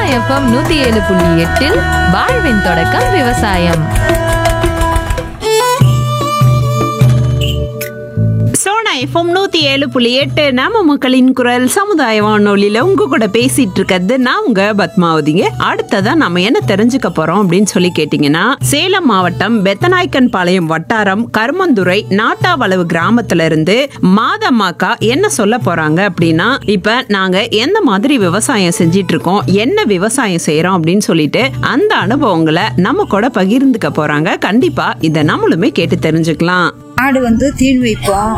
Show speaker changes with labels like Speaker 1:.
Speaker 1: FM நூத்தி ஏழு புள்ளி எட்டில் வாழ்வின் தொடக்கம் விவசாயம்
Speaker 2: சோனா எஃப்எம் நூத்தி ஏழு புள்ளி எட்டு நம்ம மக்களின் குரல் சமுதாய வானொலியில உங்க கூட பேசிட்டு இருக்கிறது நான் உங்க பத்மாவதிங்க அடுத்ததா நம்ம என்ன தெரிஞ்சுக்க போறோம் அப்படின்னு சொல்லி கேட்டீங்கன்னா சேலம் மாவட்டம் பெத்தநாய்க்கன் பாளையம் வட்டாரம் கருமந்துறை நாட்டாவளவு கிராமத்துல இருந்து மாதம்மாக்கா என்ன சொல்ல போறாங்க அப்படின்னா இப்ப நாங்க எந்த மாதிரி விவசாயம் செஞ்சிட்டு இருக்கோம் என்ன விவசாயம் செய்யறோம் அப்படின்னு சொல்லிட்டு அந்த அனுபவங்களை நம்ம கூட பகிர்ந்துக்க போறாங்க கண்டிப்பா இதை நம்மளுமே கேட்டு தெரிஞ்சுக்கலாம்
Speaker 3: ஆடு வந்து தீன் வைப்போம்